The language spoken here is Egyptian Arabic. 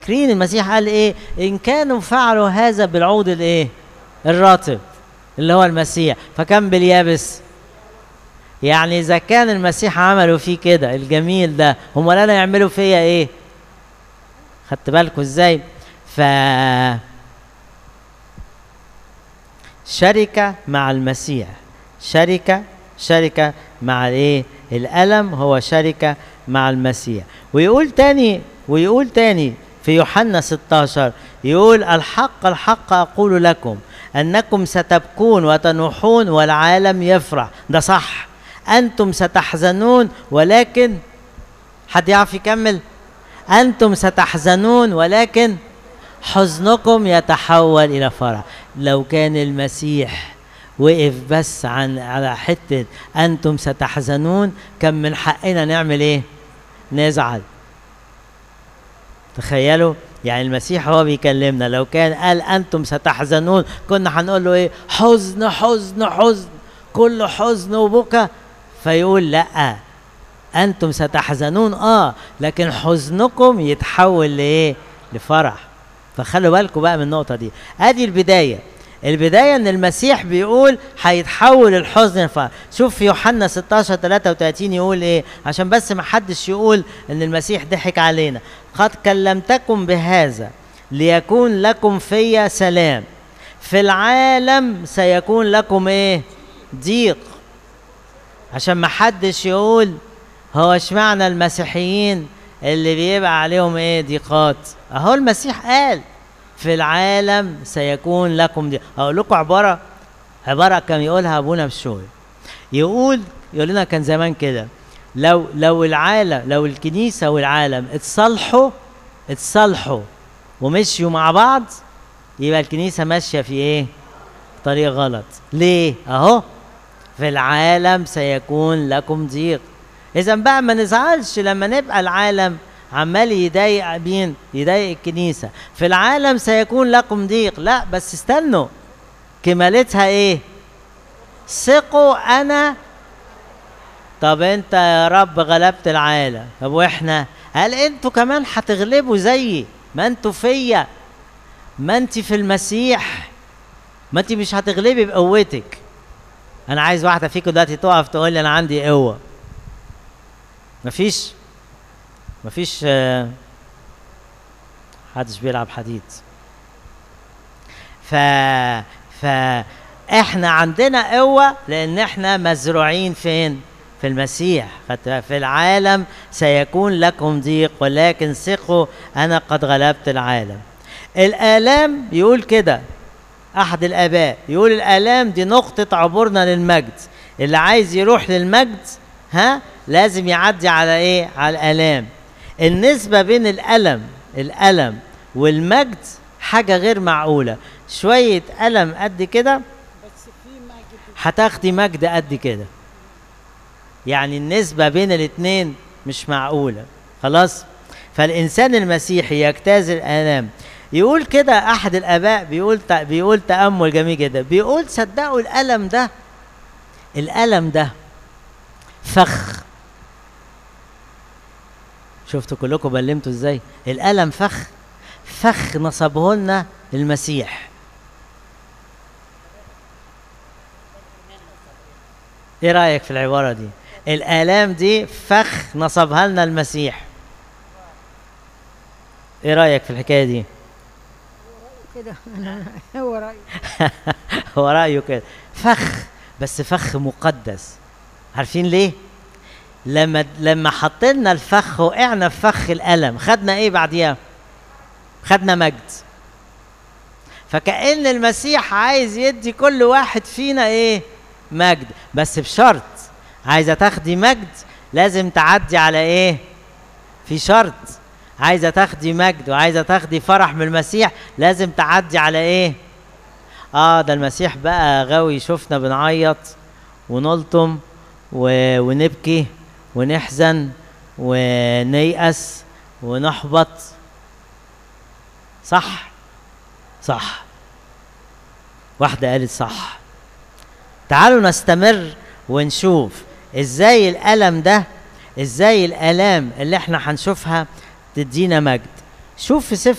فاكرين المسيح قال ايه ان كانوا فعلوا هذا بالعود الايه الراتب اللي هو المسيح فكان باليابس يعني اذا كان المسيح عملوا فيه كده الجميل ده هم لا يعملوا فيا ايه خدت بالكم ازاي ف شركة مع المسيح شركة شركة مع الايه الألم هو شركة مع المسيح ويقول تاني ويقول تاني في يوحنا 16 يقول الحق الحق أقول لكم أنكم ستبكون وتنوحون والعالم يفرح ده صح أنتم ستحزنون ولكن حد يعرف يكمل أنتم ستحزنون ولكن حزنكم يتحول إلى فرح لو كان المسيح وقف بس عن على حتة أنتم ستحزنون كان من حقنا نعمل إيه؟ نزعل تخيلوا يعني المسيح هو بيكلمنا لو كان قال أنتم ستحزنون كنا هنقول له إيه؟ حزن حزن حزن كله حزن وبكى فيقول لأ أنتم ستحزنون آه لكن حزنكم يتحول لإيه؟ لفرح فخلوا بالكم بقى من النقطة دي ادي البداية البداية ان المسيح بيقول هيتحول الحزن لفرح شوف في يوحنا 16 33 يقول ايه عشان بس ما حدش يقول ان المسيح ضحك علينا قد كلمتكم بهذا ليكون لكم في سلام في العالم سيكون لكم ايه ضيق عشان ما حدش يقول هو اشمعنى المسيحيين اللي بيبقى عليهم ايه ضيقات اهو المسيح قال في العالم سيكون لكم ضيق اقول لكم عباره عباره كان يقولها ابونا بشوي يقول يقول لنا كان زمان كده لو لو العالم لو الكنيسه والعالم اتصالحوا اتصالحوا ومشيوا مع بعض يبقى الكنيسه ماشيه في ايه طريق غلط ليه اهو في العالم سيكون لكم ضيق اذا بقى ما نزعلش لما نبقى العالم عمال يضايق مين يضايق الكنيسه في العالم سيكون لكم ضيق لا بس استنوا كمالتها ايه ثقوا انا طب انت يا رب غلبت العالم طب واحنا قال انتوا كمان هتغلبوا زيي ما انتوا فيا ما انت في المسيح ما انت مش هتغلبي بقوتك انا عايز واحده فيكم دلوقتي تقف تقول لي انا عندي قوه مفيش مفيش آه، محدش بيلعب حديد ف ف احنا عندنا قوة لان احنا مزروعين فين في المسيح خدت بالك؟ في العالم سيكون لكم ضيق ولكن ثقوا انا قد غلبت العالم الالام يقول كده احد الاباء يقول الالام دي نقطة عبورنا للمجد اللي عايز يروح للمجد ها لازم يعدي على ايه على الالام النسبة بين الالم الالم والمجد حاجة غير معقولة شوية ألم قد كده بس في مجد هتاخدي مجد قد كده يعني النسبة بين الاتنين مش معقولة خلاص فالإنسان المسيحي يجتاز الآلام يقول كده أحد الآباء بيقول ت- بيقول تأمل جميل جدا بيقول صدقوا الألم ده الألم ده فخ شفتوا كلكم بلمتوا ازاي الألم فخ فخ نصبه لنا المسيح ايه رايك في العباره دي الالام دي فخ نصبها لنا المسيح ايه رايك في الحكايه دي كده انا هو رايي هو رايه كده فخ بس فخ مقدس عارفين ليه لما لما حطينا الفخ وقعنا في فخ الالم خدنا ايه بعديها خدنا مجد فكأن المسيح عايز يدي كل واحد فينا ايه مجد بس بشرط عايزه تاخدي مجد لازم تعدي على ايه في شرط عايزه تاخدي مجد وعايزه تاخدي فرح من المسيح لازم تعدي على ايه اه ده المسيح بقى غاوي يشوفنا بنعيط ونلطم و... ونبكي ونحزن ونيأس ونحبط صح صح واحدة قالت صح تعالوا نستمر ونشوف ازاي الألم ده ازاي الآلام اللي احنا هنشوفها تدينا مجد شوف في سفر